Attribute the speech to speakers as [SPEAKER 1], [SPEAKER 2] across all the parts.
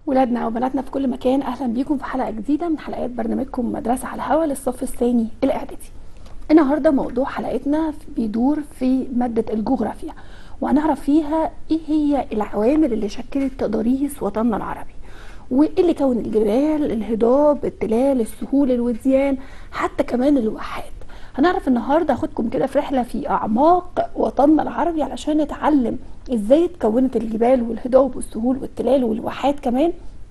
[SPEAKER 1] ولادنا وبناتنا في كل مكان اهلا بيكم في حلقه جديده من حلقات برنامجكم مدرسه على الهوا للصف الثاني الاعدادي النهارده موضوع حلقتنا بيدور في ماده الجغرافيا وهنعرف فيها ايه هي العوامل اللي شكلت تضاريس وطننا العربي وايه اللي كون الجبال الهضاب التلال السهول الوديان حتى كمان الواحات هنعرف النهارده اخدكم كده في رحله في اعماق وطننا العربي علشان نتعلم ازاي اتكونت الجبال والهضاب والسهول والتلال والواحات كمان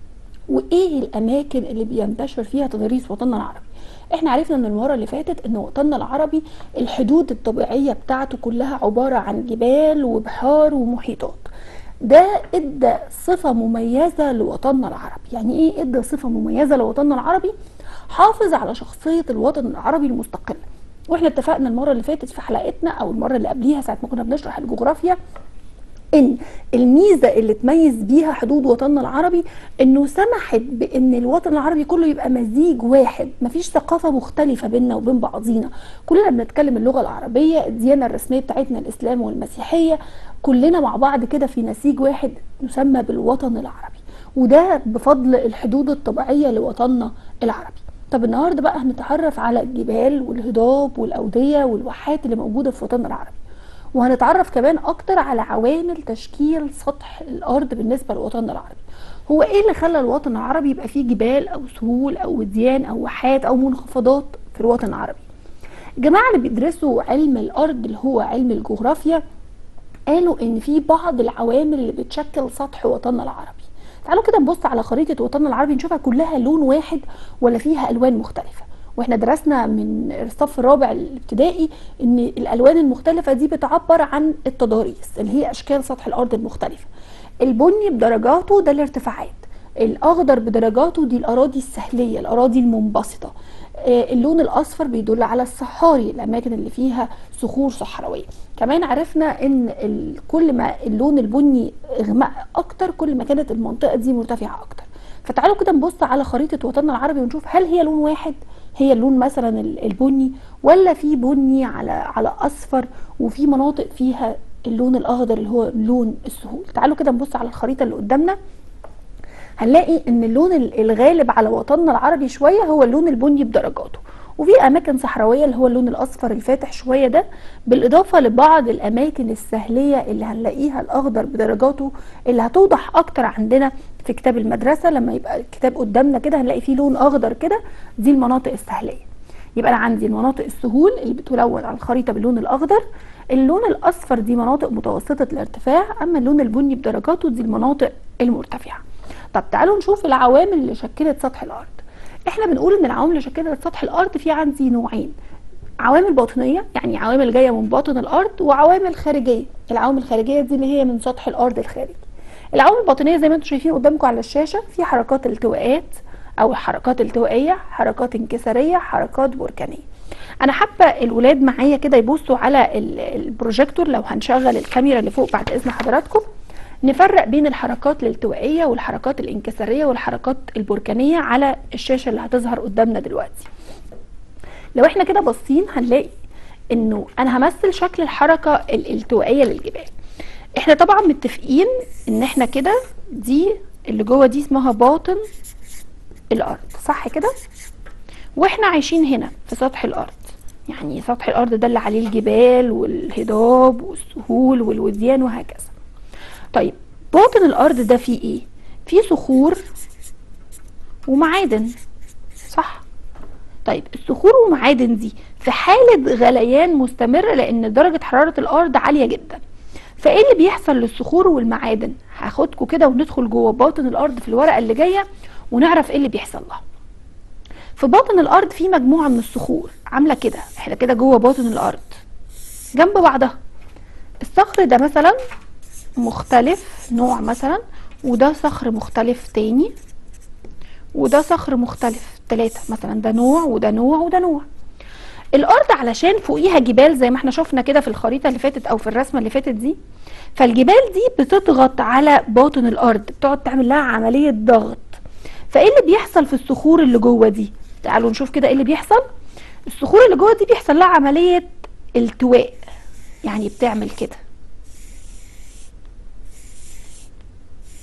[SPEAKER 1] وايه الاماكن اللي بينتشر فيها تضاريس وطننا العربي احنا عرفنا من المره اللي فاتت ان وطننا العربي الحدود الطبيعيه بتاعته كلها عباره عن جبال وبحار ومحيطات ده ادى صفه مميزه لوطننا العربي يعني ايه ادى صفه مميزه لوطننا العربي حافظ على شخصيه الوطن العربي المستقل واحنا اتفقنا المره اللي فاتت في حلقتنا او المره اللي قبليها ساعه ما كنا بنشرح الجغرافيا ان الميزه اللي تميز بيها حدود وطننا العربي انه سمحت بان الوطن العربي كله يبقى مزيج واحد مفيش ثقافه مختلفه بيننا وبين بعضينا كلنا بنتكلم اللغه العربيه الديانه الرسميه بتاعتنا الاسلام والمسيحيه كلنا مع بعض كده في نسيج واحد يسمى بالوطن العربي وده بفضل الحدود الطبيعيه لوطننا العربي طب النهارده بقى هنتعرف على الجبال والهضاب والاوديه والواحات اللي موجوده في وطننا العربي وهنتعرف كمان اكتر على عوامل تشكيل سطح الارض بالنسبه لوطننا العربي هو ايه اللي خلى الوطن العربي يبقى فيه جبال او سهول او وديان او واحات او منخفضات في الوطن العربي الجماعه اللي بيدرسوا علم الارض اللي هو علم الجغرافيا قالوا ان في بعض العوامل اللي بتشكل سطح وطننا العربي تعالوا كده نبص على خريطه وطننا العربي نشوفها كلها لون واحد ولا فيها الوان مختلفه واحنا درسنا من الصف الرابع الابتدائي ان الالوان المختلفه دي بتعبر عن التضاريس اللي هي اشكال سطح الارض المختلفه البني بدرجاته ده الارتفاعات الاخضر بدرجاته دي الاراضي السهليه الاراضي المنبسطه اللون الاصفر بيدل على الصحاري الاماكن اللي فيها صخور صحراويه كمان عرفنا ان كل ما اللون البني اغماء اكتر كل ما كانت المنطقه دي مرتفعه اكتر فتعالوا كده نبص على خريطه وطننا العربي ونشوف هل هي لون واحد هي اللون مثلا البني ولا في بني على على اصفر وفي مناطق فيها اللون الاخضر اللي هو لون السهول تعالوا كده نبص على الخريطه اللي قدامنا هنلاقي ان اللون الغالب على وطننا العربي شويه هو اللون البني بدرجاته وفي اماكن صحراويه اللي هو اللون الاصفر الفاتح شويه ده بالاضافه لبعض الاماكن السهليه اللي هنلاقيها الاخضر بدرجاته اللي هتوضح اكتر عندنا في كتاب المدرسه لما يبقى الكتاب قدامنا كده هنلاقي فيه لون اخضر كده دي المناطق السهليه يبقى انا عندي المناطق السهول اللي بتلون على الخريطه باللون الاخضر اللون الاصفر دي مناطق متوسطه الارتفاع اما اللون البني بدرجاته دي المناطق المرتفعه طب تعالوا نشوف العوامل اللي شكلت سطح الارض احنا بنقول ان العوامل اللي شكلت سطح الارض في عندي نوعين عوامل باطنيه يعني عوامل جايه من باطن الارض وعوامل خارجيه العوامل الخارجيه دي اللي هي من سطح الارض الخارجي العوامل الباطنيه زي ما انتم شايفين قدامكم على الشاشه في حركات التواءات او حركات التوائيه حركات انكساريه حركات بركانيه انا حابه الولاد معايا كده يبصوا على البروجيكتور لو هنشغل الكاميرا اللي فوق بعد اذن حضراتكم نفرق بين الحركات الالتوائيه والحركات الانكساريه والحركات البركانيه على الشاشه اللي هتظهر قدامنا دلوقتي لو احنا كده باصين هنلاقي انه انا همثل شكل الحركه الالتوائيه للجبال احنا طبعا متفقين ان احنا كده دي اللي جوه دي اسمها باطن الارض صح كده واحنا عايشين هنا في سطح الارض يعني سطح الارض ده اللي عليه الجبال والهضاب والسهول والوديان وهكذا طيب باطن الارض ده فيه ايه فيه صخور ومعادن صح طيب الصخور ومعادن دي في حالة غليان مستمر لان درجة حرارة الارض عالية جدا فايه اللي بيحصل للصخور والمعادن هاخدكم كده وندخل جوه باطن الارض في الورقة اللي جاية ونعرف ايه اللي بيحصل لها في باطن الارض في مجموعة من الصخور عاملة كده احنا كده جوه باطن الارض جنب بعضها الصخر ده مثلا مختلف نوع مثلا وده صخر مختلف تاني وده صخر مختلف تلاتة مثلا ده نوع وده نوع وده نوع الارض علشان فوقيها جبال زي ما احنا شفنا كده في الخريطه اللي فاتت او في الرسمه اللي فاتت دي فالجبال دي بتضغط على باطن الارض بتقعد تعمل لها عمليه ضغط فايه اللي بيحصل في الصخور اللي جوه دي تعالوا نشوف كده ايه اللي بيحصل الصخور اللي جوه دي بيحصل لها عمليه التواء يعني بتعمل كده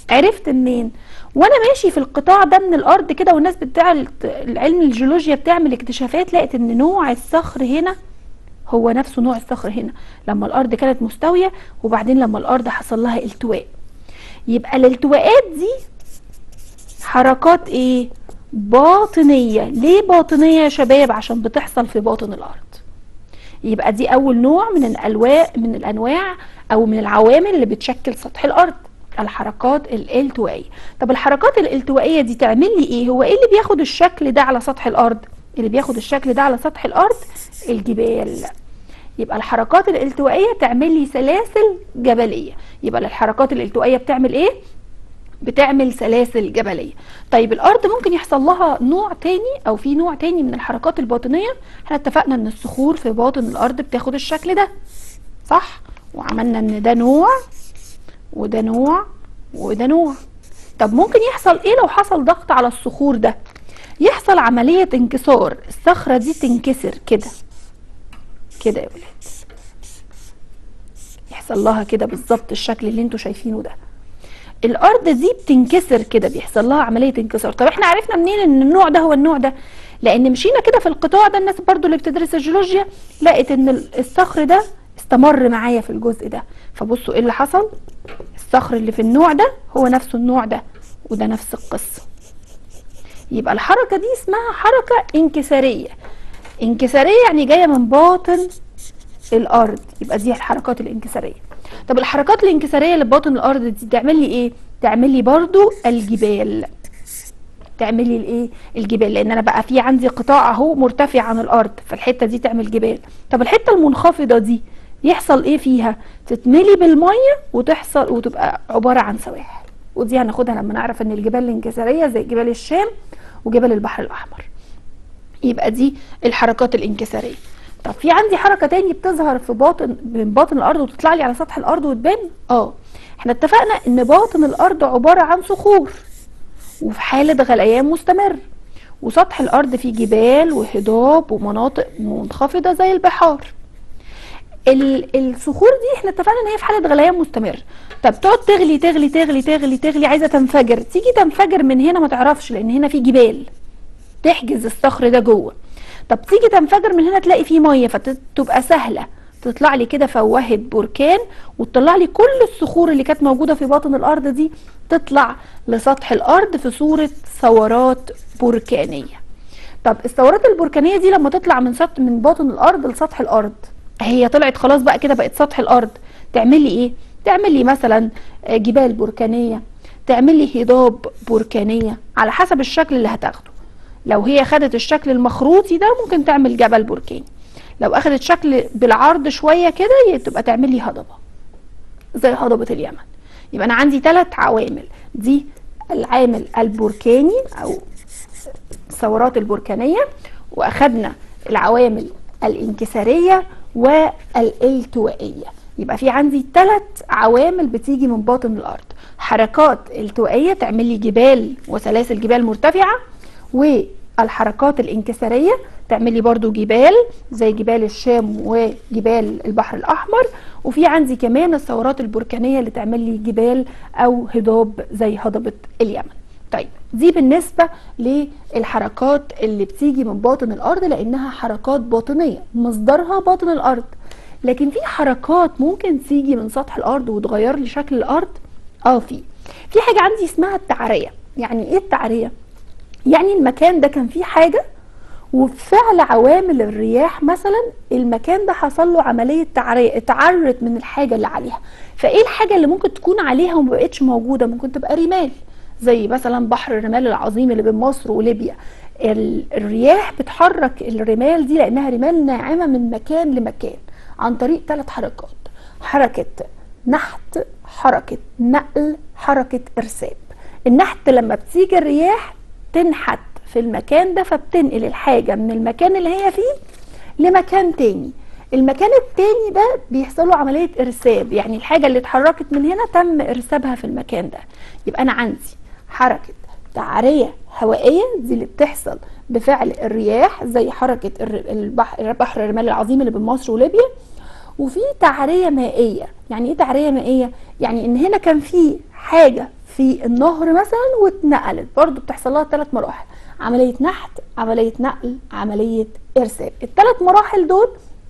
[SPEAKER 1] عرفت منين وانا ماشي في القطاع ده من الارض كده والناس بتاع العلم الجيولوجيا بتعمل اكتشافات لقت ان نوع الصخر هنا هو نفسه نوع الصخر هنا لما الارض كانت مستويه وبعدين لما الارض حصل لها التواء يبقى الالتواءات دي حركات ايه باطنيه ليه باطنيه يا شباب عشان بتحصل في باطن الارض يبقى دي اول نوع من الالواء من الانواع او من العوامل اللي بتشكل سطح الارض الحركات الالتوائيه طب الحركات الالتوائيه دي تعمل لي ايه هو ايه اللي بياخد الشكل ده على سطح الارض اللي بياخد الشكل ده على سطح الارض الجبال يبقى الحركات الالتوائيه تعمل لي سلاسل جبليه يبقى الحركات الالتوائيه بتعمل ايه بتعمل سلاسل جبليه طيب الارض ممكن يحصل لها نوع تاني او في نوع تاني من الحركات الباطنيه احنا اتفقنا ان الصخور في باطن الارض بتاخد الشكل ده صح وعملنا ان ده نوع وده نوع وده نوع طب ممكن يحصل ايه لو حصل ضغط على الصخور ده يحصل عملية انكسار الصخرة دي تنكسر كده كده يا ولاد يحصل لها كده بالظبط الشكل اللي انتوا شايفينه ده الارض دي بتنكسر كده بيحصل لها عمليه انكسار طب احنا عرفنا منين ان النوع ده هو النوع ده لان مشينا كده في القطاع ده الناس برضو اللي بتدرس الجيولوجيا لقت ان الصخر ده استمر معايا في الجزء ده فبصوا ايه اللي حصل الصخر اللي في النوع ده هو نفسه النوع ده وده نفس القصه يبقى الحركه دي اسمها حركه انكساريه انكساريه يعني جايه من باطن الارض يبقى دي الحركات الانكساريه طب الحركات الانكساريه اللي بباطن الارض دي تعمل لي ايه تعمل لي برضو الجبال تعمل لي الايه الجبال لان انا بقى في عندي قطاع اهو مرتفع عن الارض فالحته دي تعمل جبال طب الحته المنخفضه دي يحصل ايه فيها تتملي بالميه وتحصل وتبقى عباره عن سواحل ودي هناخدها لما نعرف ان الجبال الانكساريه زي جبال الشام وجبل البحر الاحمر يبقى دي الحركات الانكساريه طب في عندي حركه تاني بتظهر في باطن من باطن الارض وتطلع لي على سطح الارض وتبان اه احنا اتفقنا ان باطن الارض عباره عن صخور وفي حاله غليان مستمر وسطح الارض فيه جبال وهضاب ومناطق منخفضه زي البحار الصخور دي احنا اتفقنا ان هي في حاله غليان مستمر طب تقعد تغلي تغلي تغلي تغلي تغلي عايزه تنفجر تيجي تنفجر من هنا ما تعرفش لان هنا في جبال تحجز الصخر ده جوه طب تيجي تنفجر من هنا تلاقي فيه ميه فتبقى سهله تطلع لي كده فوهه بركان وتطلع لي كل الصخور اللي كانت موجوده في باطن الارض دي تطلع لسطح الارض في صوره ثورات بركانيه طب الثورات البركانيه دي لما تطلع من سطح من باطن الارض لسطح الارض هي طلعت خلاص بقى كده بقت سطح الارض تعمل لي ايه تعمل لي مثلا جبال بركانيه تعمل لي هضاب بركانيه على حسب الشكل اللي هتاخده لو هي خدت الشكل المخروطي ده ممكن تعمل جبل بركاني لو اخدت شكل بالعرض شويه كده تبقى تعمل لي هضبه زي هضبه اليمن يبقى انا عندي ثلاث عوامل دي العامل البركاني او الثورات البركانيه واخدنا العوامل الانكساريه والالتوائيه يبقى في عندي ثلاث عوامل بتيجي من باطن الارض حركات التوائيه تعمل لي جبال وسلاسل جبال مرتفعه والحركات الانكساريه تعمل لي برضو جبال زي جبال الشام وجبال البحر الاحمر وفي عندي كمان الثورات البركانيه اللي تعمل لي جبال او هضاب زي هضبه اليمن طيب دي بالنسبة للحركات اللي بتيجي من باطن الأرض لأنها حركات باطنية مصدرها باطن الأرض لكن في حركات ممكن تيجي من سطح الأرض وتغير لي شكل الأرض اه في في حاجة عندي اسمها التعرية يعني ايه التعرية يعني المكان ده كان فيه حاجة وبفعل عوامل الرياح مثلا المكان ده حصل له عمليه تعريه اتعرت من الحاجه اللي عليها فايه الحاجه اللي ممكن تكون عليها وما بقتش موجوده ممكن تبقى رمال زي مثلا بحر الرمال العظيم اللي بين مصر وليبيا الرياح بتحرك الرمال دي لانها رمال ناعمه من مكان لمكان عن طريق ثلاث حركات حركه نحت حركه نقل حركه ارساب النحت لما بتيجي الرياح تنحت في المكان ده فبتنقل الحاجه من المكان اللي هي فيه لمكان تاني المكان التاني ده بيحصل له عمليه ارساب يعني الحاجه اللي اتحركت من هنا تم ارسابها في المكان ده يبقى انا عندي حركة تعرية هوائية دي اللي بتحصل بفعل الرياح زي حركة البحر, بحر الرمال العظيم اللي بين مصر وليبيا وفي تعرية مائية يعني ايه تعرية مائية؟ يعني ان هنا كان في حاجة في النهر مثلا واتنقلت برضو بتحصل لها ثلاث مراحل عمليه نحت عمليه نقل عمليه ارسال الثلاث مراحل دول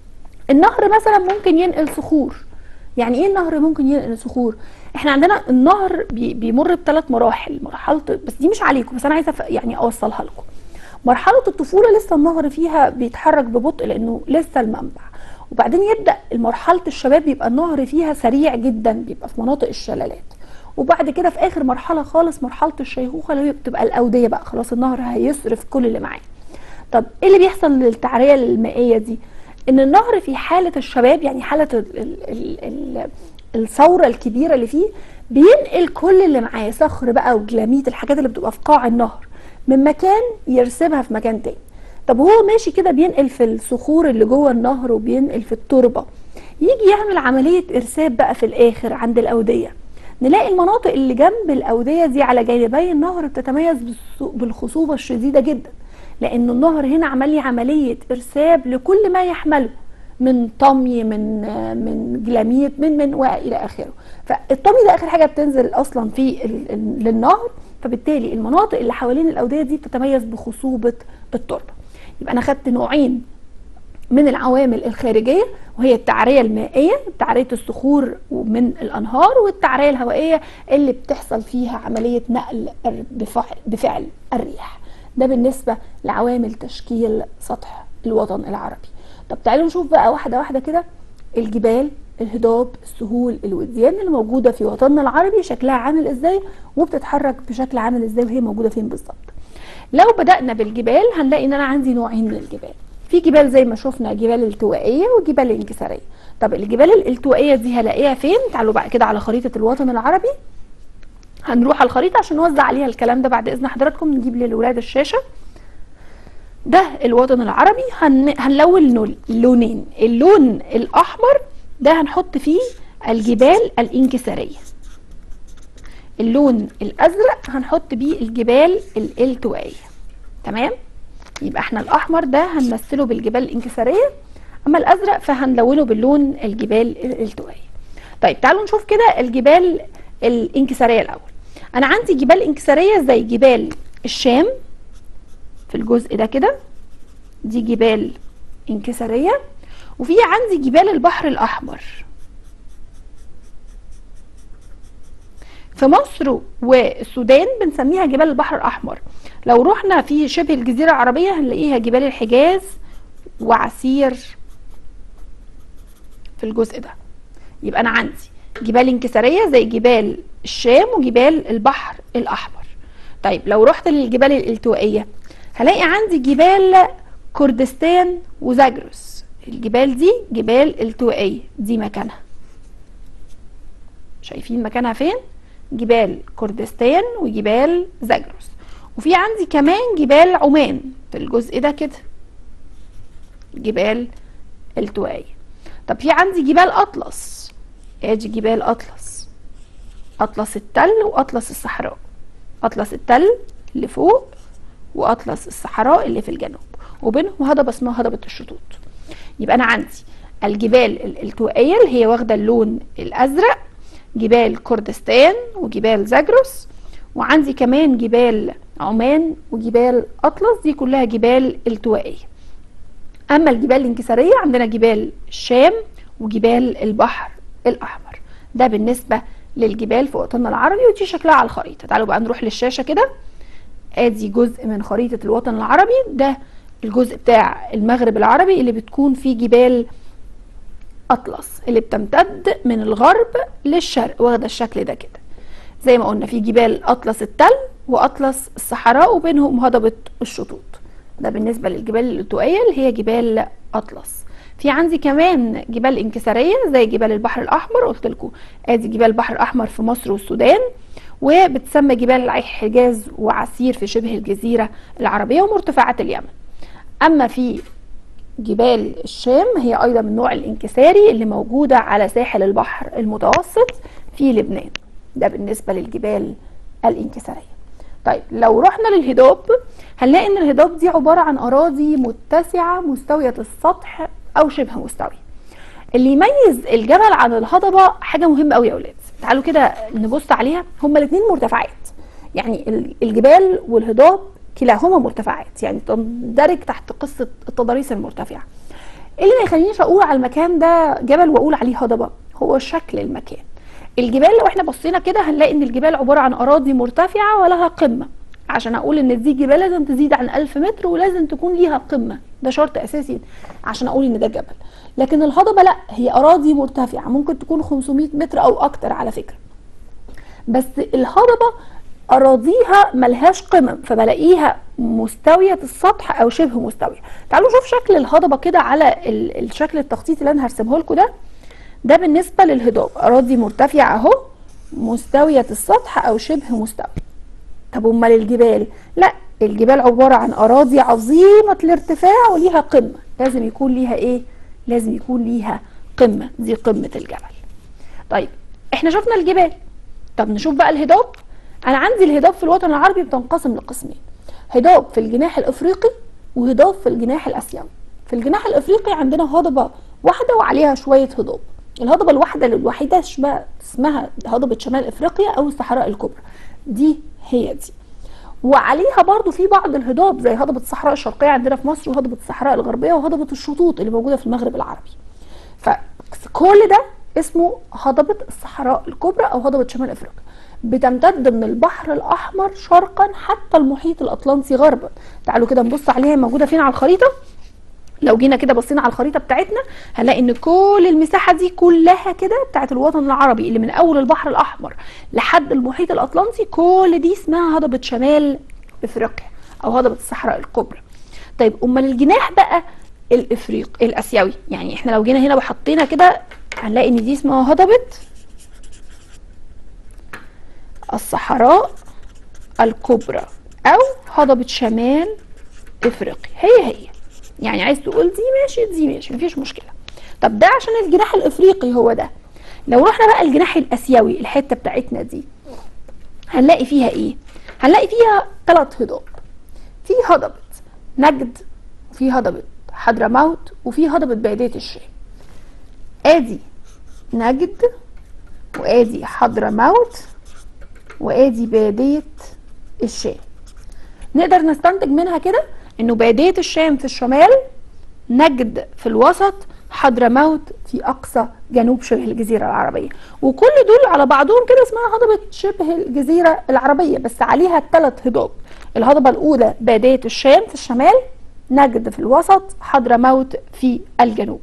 [SPEAKER 1] النهر مثلا ممكن ينقل صخور يعني ايه النهر ممكن ينقل صخور احنا عندنا النهر بي بيمر بثلاث مراحل مرحله بس دي مش عليكم بس انا عايزه يعني اوصلها لكم مرحله الطفوله لسه النهر فيها بيتحرك ببطء لانه لسه المنبع وبعدين يبدا مرحله الشباب بيبقى النهر فيها سريع جدا بيبقى في مناطق الشلالات وبعد كده في اخر مرحله خالص مرحله الشيخوخه اللي هي بتبقى الاوديه بقى خلاص النهر هيصرف كل اللي معاه طب ايه اللي بيحصل للتعريه المائيه دي ان النهر في حاله الشباب يعني حاله ال ال ال الثوره الكبيره اللي فيه بينقل كل اللي معاه صخر بقى وجلاميت الحاجات اللي بتبقى في قاع النهر من مكان يرسبها في مكان تاني طب وهو ماشي كده بينقل في الصخور اللي جوه النهر وبينقل في التربه يجي يعمل عمليه ارساب بقى في الاخر عند الاوديه نلاقي المناطق اللي جنب الاوديه دي على جانبي النهر بتتميز بالخصوبه الشديده جدا لان النهر هنا عمل لي عمليه ارساب لكل ما يحمله من طمي من من جلاميت من من والى اخره فالطمي ده اخر حاجه بتنزل اصلا في للنهر فبالتالي المناطق اللي حوالين الاوديه دي بتتميز بخصوبه التربه يبقى انا خدت نوعين من العوامل الخارجيه وهي التعريه المائيه تعريه الصخور من الانهار والتعريه الهوائيه اللي بتحصل فيها عمليه نقل بفعل, بفعل الريح ده بالنسبه لعوامل تشكيل سطح الوطن العربي طب تعالوا نشوف بقى واحده واحده كده الجبال الهضاب السهول الوديان اللي موجوده في وطننا العربي شكلها عامل ازاي وبتتحرك بشكل عامل ازاي وهي موجوده فين بالظبط لو بدانا بالجبال هنلاقي ان انا عندي نوعين من الجبال في جبال زي ما شفنا جبال التوائيه وجبال انكساريه طب الجبال الالتوائيه دي هلاقيها فين تعالوا بقى كده على خريطه الوطن العربي هنروح على الخريطه عشان نوزع عليها الكلام ده بعد اذن حضراتكم نجيب للولاد الشاشه ده الوطن العربي هن... هنلون لونين اللون الاحمر ده هنحط فيه الجبال الانكساريه اللون الازرق هنحط بيه الجبال الالتوائيه تمام يبقى احنا الاحمر ده هنمثله بالجبال الانكساريه اما الازرق فهنلونه باللون الجبال الالتوائيه طيب تعالوا نشوف كده الجبال الانكساريه الاول انا عندي جبال انكساريه زي جبال الشام في الجزء ده كده دي جبال انكساريه وفي عندي جبال البحر الاحمر في مصر والسودان بنسميها جبال البحر الاحمر لو رحنا في شبه الجزيره العربيه هنلاقيها جبال الحجاز وعسير في الجزء ده يبقى انا عندي جبال انكساريه زي جبال الشام وجبال البحر الاحمر طيب لو رحت للجبال الالتوائيه هلاقي عندي جبال كردستان وزاجرس الجبال دي جبال التوائيه دي مكانها شايفين مكانها فين جبال كردستان وجبال زاجرس وفي عندي كمان جبال عمان في الجزء ده كده جبال التوائيه طب في عندي جبال اطلس ادي جبال اطلس اطلس التل واطلس الصحراء اطلس التل اللي فوق واطلس الصحراء اللي في الجنوب وبينهم هضبه اسمها هضبه الشطوط يبقى انا عندي الجبال الالتوائيه اللي هي واخده اللون الازرق جبال كردستان وجبال زاجروس وعندي كمان جبال عمان وجبال اطلس دي كلها جبال التوائيه اما الجبال الانكساريه عندنا جبال الشام وجبال البحر الاحمر ده بالنسبه للجبال في وطننا العربي ودي شكلها على الخريطه تعالوا بقى نروح للشاشه كده ادي جزء من خريطه الوطن العربي ده الجزء بتاع المغرب العربي اللي بتكون فيه جبال اطلس اللي بتمتد من الغرب للشرق واخده الشكل ده كده زي ما قلنا في جبال اطلس التل واطلس الصحراء وبينهم هضبه الشطوط ده بالنسبه للجبال الالتوائيه اللي هي جبال اطلس في عندي كمان جبال انكساريه زي جبال البحر الاحمر قلت لكم ادي جبال البحر الاحمر في مصر والسودان وبتسمى جبال حجاز وعسير في شبه الجزيره العربيه ومرتفعات اليمن اما في جبال الشام هي ايضا من النوع الانكساري اللي موجوده على ساحل البحر المتوسط في لبنان ده بالنسبه للجبال الانكساريه طيب لو رحنا للهضاب هنلاقي ان الهضاب دي عباره عن اراضي متسعه مستويه السطح او شبه مستويه اللي يميز الجبل عن الهضبه حاجه مهمه قوي يا اولاد تعالوا كده نبص عليها هما الاثنين مرتفعات يعني ال- الجبال والهضاب كلاهما مرتفعات يعني تندرج تحت قصه التضاريس المرتفعه إيه اللي ما يخلينيش اقول على المكان ده جبل واقول عليه هضبه هو شكل المكان الجبال لو احنا بصينا كده هنلاقي ان الجبال عباره عن اراضي مرتفعه ولها قمه عشان اقول ان دي جبال لازم تزيد عن 1000 متر ولازم تكون ليها قمه ده شرط اساسي عشان اقول ان ده جبل لكن الهضبه لا هي اراضي مرتفعه ممكن تكون 500 متر او اكتر على فكره بس الهضبه اراضيها ملهاش قمم فبلاقيها مستويه السطح او شبه مستويه تعالوا نشوف شكل الهضبه كده على ال- الشكل التخطيطي اللي انا هرسمه لكم ده ده بالنسبه للهضاب اراضي مرتفعه اهو مستويه السطح او شبه مستويه طب امال الجبال لا الجبال عباره عن اراضي عظيمه الارتفاع وليها قمه لازم يكون ليها ايه لازم يكون ليها قمه دي قمه الجبل طيب احنا شفنا الجبال طب نشوف بقى الهضاب انا عندي الهضاب في الوطن العربي بتنقسم لقسمين هضاب في الجناح الافريقي وهضاب في الجناح الاسيوي في الجناح الافريقي عندنا هضبه واحده وعليها شويه هضاب الهضبه الواحده الوحيده اسمها اسمها هضبه شمال افريقيا او الصحراء الكبرى دي هي دي وعليها برضو في بعض الهضاب زي هضبه الصحراء الشرقيه عندنا في مصر وهضبه الصحراء الغربيه وهضبه الشطوط اللي موجوده في المغرب العربي فكل ده اسمه هضبة الصحراء الكبرى أو هضبة شمال أفريقيا بتمتد من البحر الأحمر شرقا حتى المحيط الأطلنطي غربا تعالوا كده نبص عليها موجودة فين على الخريطة لو جينا كده بصينا على الخريطة بتاعتنا هنلاقي ان كل المساحة دي كلها كده بتاعت الوطن العربي اللي من اول البحر الاحمر لحد المحيط الاطلنطي كل دي اسمها هضبة شمال افريقيا او هضبة الصحراء الكبرى طيب امال الجناح بقى الافريق الاسيوي يعني احنا لو جينا هنا وحطينا كده هنلاقي ان دي اسمها هضبة الصحراء الكبرى او هضبة شمال افريقيا هي هي يعني عايز تقول دي ماشي دي ماشي مفيش مشكلة طب ده عشان الجناح الافريقي هو ده لو رحنا بقى الجناح الاسيوي الحتة بتاعتنا دي هنلاقي فيها ايه هنلاقي فيها ثلاث هضاب في هضبة نجد وفي هضبة حضرموت وفي هضبة بادية الشام ادي نجد وادي حضرموت وادي بادية الشام نقدر نستنتج منها كده انه بادية الشام في الشمال نجد في الوسط حضرموت في اقصى جنوب شبه الجزيره العربيه وكل دول على بعضهم كده اسمها هضبه شبه الجزيره العربيه بس عليها ثلاث هضاب الهضبه الاولى باديه الشام في الشمال نجد في الوسط حضرموت في الجنوب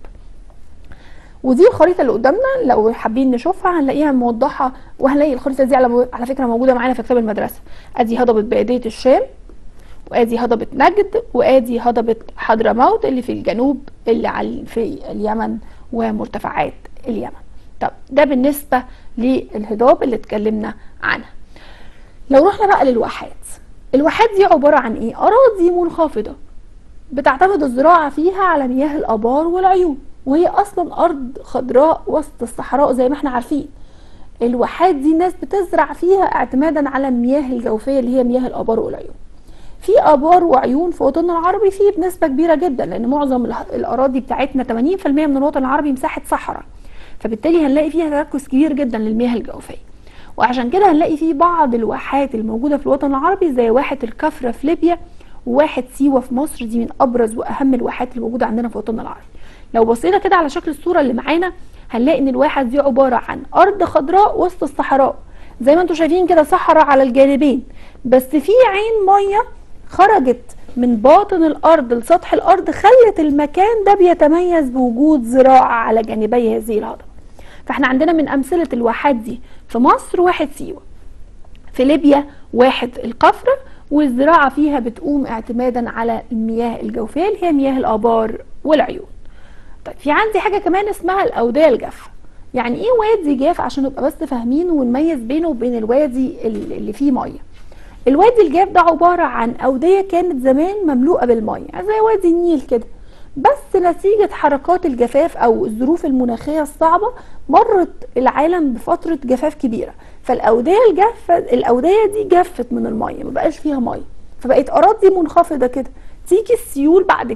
[SPEAKER 1] ودي الخريطه اللي قدامنا لو حابين نشوفها هنلاقيها موضحه وهنلاقي الخريطه دي على على فكره موجوده معانا في كتاب المدرسه ادي هضبه باديه الشام وادي هضبة نجد وادي هضبة حضرموت اللي في الجنوب اللي على في اليمن ومرتفعات اليمن طب ده بالنسبة للهضاب اللي اتكلمنا عنها لو رحنا بقى للواحات الواحات دي عبارة عن ايه اراضي منخفضة بتعتمد الزراعة فيها على مياه الابار والعيون وهي اصلا ارض خضراء وسط الصحراء زي ما احنا عارفين الواحات دي الناس بتزرع فيها اعتمادا على المياه الجوفية اللي هي مياه الابار والعيون في ابار وعيون في وطننا العربي فيه بنسبه كبيره جدا لان معظم الاراضي بتاعتنا 80% من الوطن العربي مساحه صحراء فبالتالي هنلاقي فيها تركز كبير جدا للمياه الجوفيه وعشان كده هنلاقي في بعض الواحات الموجوده في الوطن العربي زي واحه الكفره في ليبيا وواحه سيوه في مصر دي من ابرز واهم الواحات اللي موجوده عندنا في وطننا العربي لو بصينا كده على شكل الصوره اللي معانا هنلاقي ان الواحه دي عباره عن ارض خضراء وسط الصحراء زي ما انتم شايفين كده صحراء على الجانبين بس في عين ميه خرجت من باطن الارض لسطح الارض خلت المكان ده بيتميز بوجود زراعه على جانبي هذه الهضبه فاحنا عندنا من امثله الواحات دي في مصر واحد سيوه في ليبيا واحد القفره والزراعه فيها بتقوم اعتمادا على المياه الجوفيه اللي هي مياه الابار والعيون طيب في عندي حاجه كمان اسمها الاوديه الجافه يعني ايه وادي جاف عشان نبقى بس فاهمين ونميز بينه وبين الوادي اللي فيه ميه الوادي الجاف ده عبارة عن أودية كانت زمان مملوءة بالمية زي وادي النيل كده بس نتيجة حركات الجفاف أو الظروف المناخية الصعبة مرت العالم بفترة جفاف كبيرة فالأودية الجافة الأودية دي جفت من المية مبقاش فيها مية فبقت أراضي منخفضة كده تيجي السيول بعد كده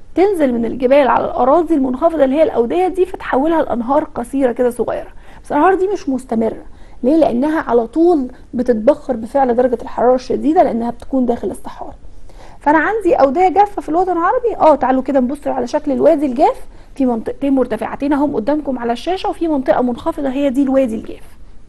[SPEAKER 1] تنزل من الجبال على الاراضي المنخفضه اللي هي الاوديه دي فتحولها لانهار قصيره كده صغيره بس الانهار دي مش مستمره ليه لانها على طول بتتبخر بفعل درجه الحراره الشديده لانها بتكون داخل الصحاري فانا عندي اوديه جافه في الوطن العربي اه تعالوا كده نبص على شكل الوادي الجاف في منطقتين مرتفعتين اهم قدامكم على الشاشه وفي منطقه منخفضه هي دي الوادي الجاف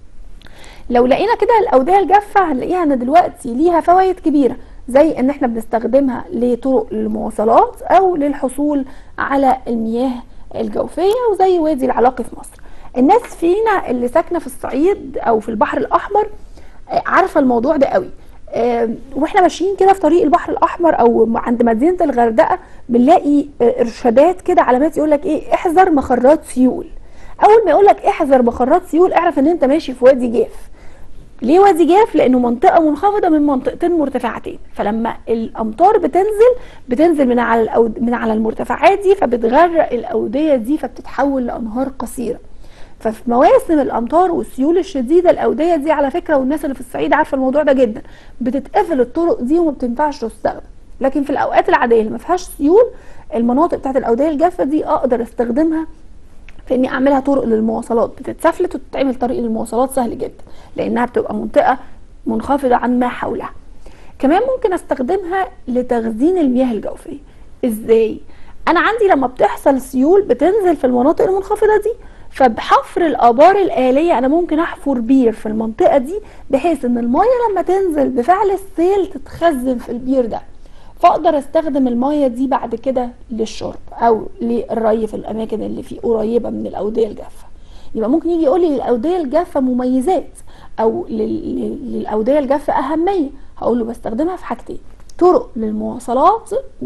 [SPEAKER 1] لو لقينا كده الاوديه الجافه هنلاقيها ان دلوقتي ليها فوائد كبيره زي ان احنا بنستخدمها لطرق المواصلات او للحصول على المياه الجوفيه وزي وادي العلاقي في مصر الناس فينا اللي ساكنه في الصعيد او في البحر الاحمر عارفه الموضوع ده قوي واحنا ماشيين كده في طريق البحر الاحمر او عند مدينه الغردقه بنلاقي ارشادات كده علامات يقول لك ايه احذر مخرات سيول اول ما يقول لك احذر مخرات سيول اعرف ان انت ماشي في وادي جاف ليه وادي جاف لانه منطقه منخفضه من منطقتين مرتفعتين فلما الامطار بتنزل بتنزل من على الأود... من على المرتفعات دي فبتغرق الاوديه دي فبتتحول لانهار قصيره ففي مواسم الامطار والسيول الشديده الاوديه دي على فكره والناس اللي في الصعيد عارفه الموضوع ده جدا بتتقفل الطرق دي وما بتنفعش تستخدم لكن في الاوقات العاديه اللي ما فيهاش سيول المناطق بتاعت الاوديه الجافه دي اقدر استخدمها في اني اعملها طرق للمواصلات بتتسفلت وتتعمل طريق للمواصلات سهل جدا لانها بتبقى منطقه منخفضه عن ما حولها كمان ممكن استخدمها لتخزين المياه الجوفيه ازاي انا عندي لما بتحصل سيول بتنزل في المناطق المنخفضه دي فبحفر الابار الاليه انا ممكن احفر بير في المنطقه دي بحيث ان الميه لما تنزل بفعل السيل تتخزن في البير ده فاقدر استخدم الميه دي بعد كده للشرب او للري في الاماكن اللي فيه قريبه من الاوديه الجافه يبقى ممكن يجي يقول لي للاوديه الجافه مميزات او للاوديه الجافه اهميه هقول له بستخدمها في حاجتين طرق للمواصلات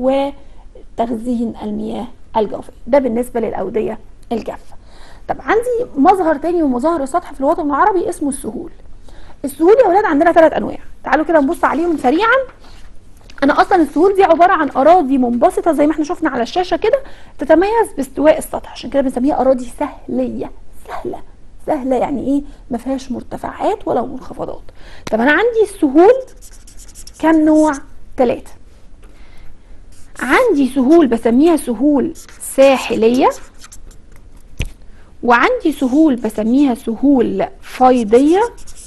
[SPEAKER 1] وتخزين المياه الجوفيه ده بالنسبه للاوديه الجافه طب عندي مظهر تاني من مظاهر السطح في الوطن العربي اسمه السهول السهول يا ولاد عندنا ثلاث انواع تعالوا كده نبص عليهم سريعا انا اصلا السهول دي عباره عن اراضي منبسطه زي ما احنا شفنا على الشاشه كده تتميز باستواء السطح عشان كده بنسميها اراضي سهليه سهله سهله يعني ايه ما فيهاش مرتفعات ولا منخفضات طب انا عندي السهول كام نوع ثلاثه عندي سهول بسميها سهول ساحليه وعندي سهول بسميها سهول فيضيه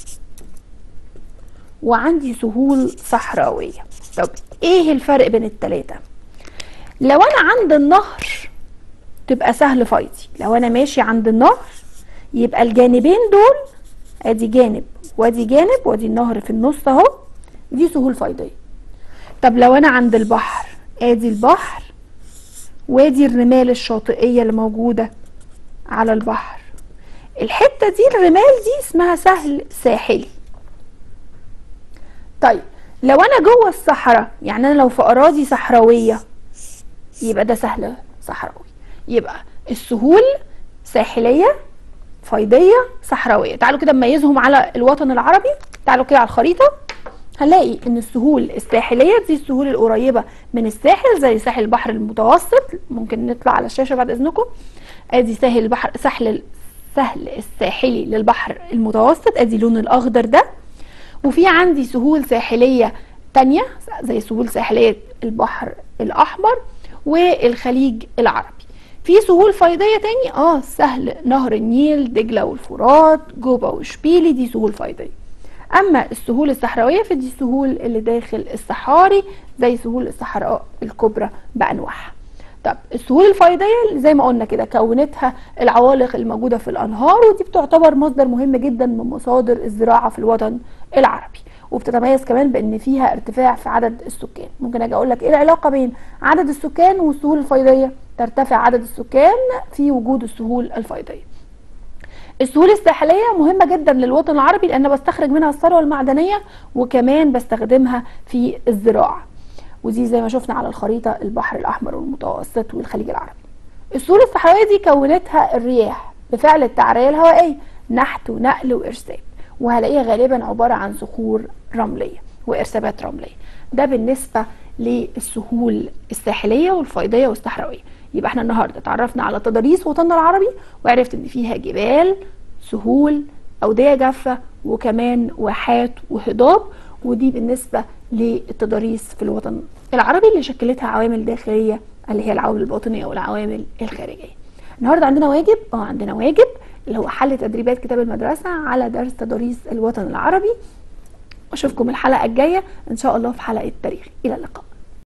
[SPEAKER 1] وعندي سهول صحراويه طب ايه الفرق بين التلاتة لو انا عند النهر تبقى سهل فيضي لو انا ماشي عند النهر يبقى الجانبين دول ادي جانب وادي جانب وادي النهر في النص اهو دي سهول فيضيه طب لو انا عند البحر ادي البحر وادي الرمال الشاطئيه اللي موجوده على البحر الحته دي الرمال دي اسمها سهل ساحلي طيب لو انا جوه الصحراء يعني انا لو في اراضي صحراويه يبقى ده سهل صحراوي يبقى السهول ساحليه فيضيه صحراويه تعالوا كده نميزهم على الوطن العربي تعالوا كده على الخريطه هنلاقي ان السهول الساحليه دي السهول القريبه من الساحل زي ساحل البحر المتوسط ممكن نطلع على الشاشه بعد اذنكم ادي ساحل البحر ساحل سهل الساحلي للبحر المتوسط ادي اللون الاخضر ده وفي عندي سهول ساحليه تانية زي سهول ساحليه البحر الاحمر والخليج العربي في سهول فيضيه تاني اه سهل نهر النيل دجله والفرات جوبا وشبيلي دي سهول فيضيه اما السهول الصحراويه فدي السهول اللي داخل الصحاري زي سهول الصحراء الكبرى بانواعها طب السهول الفيضيه زي ما قلنا كده كونتها العوالق الموجوده في الانهار ودي بتعتبر مصدر مهم جدا من مصادر الزراعه في الوطن العربي وبتتميز كمان بان فيها ارتفاع في عدد السكان ممكن اجي اقول لك ايه العلاقه بين عدد السكان والسهول الفيضيه ترتفع عدد السكان في وجود السهول الفيضيه السهول الساحليه مهمه جدا للوطن العربي لان بستخرج منها الثروه المعدنيه وكمان بستخدمها في الزراعه ودي زي ما شفنا على الخريطه البحر الاحمر والمتوسط والخليج العربي السهول الصحراويه دي كونتها الرياح بفعل التعريه الهوائيه نحت ونقل وارسال وهلاقيها غالبا عباره عن صخور رمليه وارسابات رمليه ده بالنسبه للسهول الساحليه والفيضيه والصحراويه يبقى احنا النهارده اتعرفنا على تضاريس وطننا العربي وعرفت ان فيها جبال سهول اوديه جافه وكمان واحات وهضاب ودي بالنسبه للتضاريس في الوطن العربي اللي شكلتها عوامل داخليه اللي هي العوامل الباطنيه والعوامل الخارجيه النهارده عندنا واجب اه عندنا واجب اللي هو حل تدريبات كتاب المدرسه على درس تضاريس الوطن العربي واشوفكم الحلقه الجايه ان شاء الله في حلقه تاريخ الى اللقاء